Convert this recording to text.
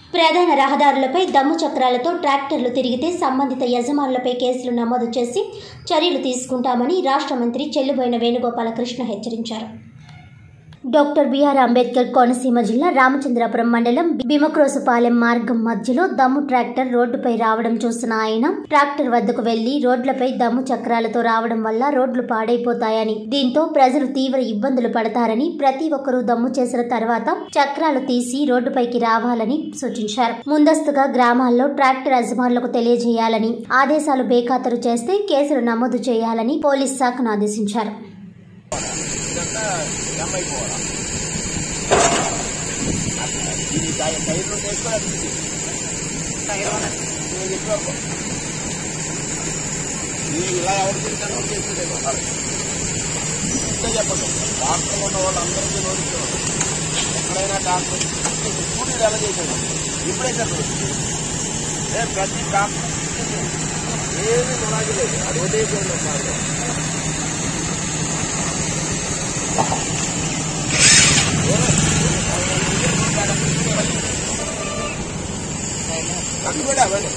ప్రధాన రహదారులపై దమ్ము చక్రాలతో ట్రాక్టర్లు తిరిగితే సంబంధిత యజమానులపై కేసులు నమోదు చేసి చర్యలు తీసుకుంటామని రాష్ట్ర మంత్రి చెల్లుబోయిన వేణుగోపాలకృష్ణ హెచ్చరించారు డాక్టర్ బిఆర్ అంబేద్కర్ కోనసీమ జిల్లా రామచంద్రపురం మండలం భీమక్రోసుపాలెం మార్గం మధ్యలో దమ్ము ట్రాక్టర్ రోడ్డుపై రావడం చూసిన ఆయన ట్రాక్టర్ వద్దకు వెళ్లి రోడ్లపై దమ్ము చక్రాలతో రావడం వల్ల రోడ్లు పాడైపోతాయని దీంతో ప్రజలు తీవ్ర ఇబ్బందులు పడతారని ప్రతి ఒక్కరూ దమ్ము చేసిన తర్వాత చక్రాలు తీసి రోడ్డుపైకి రావాలని సూచించారు ముందస్తుగా గ్రామాల్లో ట్రాక్టర్ యజమానులకు తెలియజేయాలని ఆదేశాలు బేఖాతరు చేస్తే కేసులు నమోదు చేయాలని పోలీస్ శాఖను ఆదేశించారు ఇదంతా జమ్ అయిపోవాలా ఇది టై- టైర్లు వేసుకొని అది ఇది. నేను చెప్పాను. ఇది ఇలా ఎవరు తిరిగాను చేసిందే ఇంతే చెప్పండి డాక్టర్ ఉన్న వాళ్ళందరికీ నోటించారు ఎక్కడైనా డాక్టర్ స్కూటీలు ఎలా చేశాడు ఇప్పుడే చెప్పండి రేపు ప్రతి డాక్టర్ ఏమీ మునాది లేదు అది వదిలేసేయండి సార్ అక్కడ కూడా అవన్నీ